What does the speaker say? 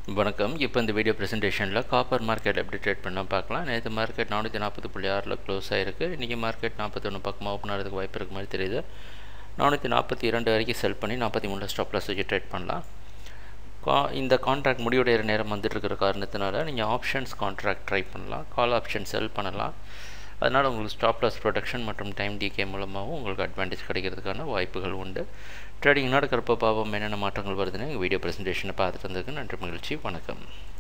வணக்கம் இப்போ இந்த வீடியோ ப்ரெசன்டேஷனில் காப்பர் மார்க்கெட் எப்படி ட்ரேட் பண்ணால் பார்க்கலாம் நேற்று மார்க்கெட் நானூற்றி நாற்பது புள்ளி ஆறில் க்ளோஸ் ஆகிருக்கு இன்றைக்கி மார்க்கெட் நாற்பத்தொன்று பக்கமாக ஓப்பன் ஆகிறதுக்கு வாய்ப்பு இருக்க மாதிரி தெரியுது நானூற்றி நாற்பத்தி இரண்டு வரைக்கும் செல் பண்ணி நாற்பத்தி மூணு ஸ்டாப் லாஸ் வச்சு ட்ரேட் பண்ணலாம் கா இந்த கான்ட்ராக்ட் முடிவுடைய நேரம் வந்துட்டு இருக்கிற காரணத்தினால நீங்கள் ஆப்ஷன்ஸ் கான்ட்ராக்ட் ட்ரை பண்ணலாம் கால் ஆப்ஷன் செல் பண்ணலாம் அதனால் உங்களுக்கு ஸ்டாப் லாஸ் ப்ரொடக்ஷன் மற்றும் டைம் டிகே மூலமாகவும் உங்களுக்கு அட்வான்டேஜ் கிடைக்கிறதுக்கான வாய்ப்புகள் உண்டு ட்ரேடிங் நடக்கிறப்ப பாவம் என்னென்ன மாற்றங்கள் வருதுன்னு எங்கள் வீடியோ ப்ரெசன்டேஷனை பார்த்துட்டு வந்ததுக்கு நன்றி மகிழ்ச்சி வணக்கம்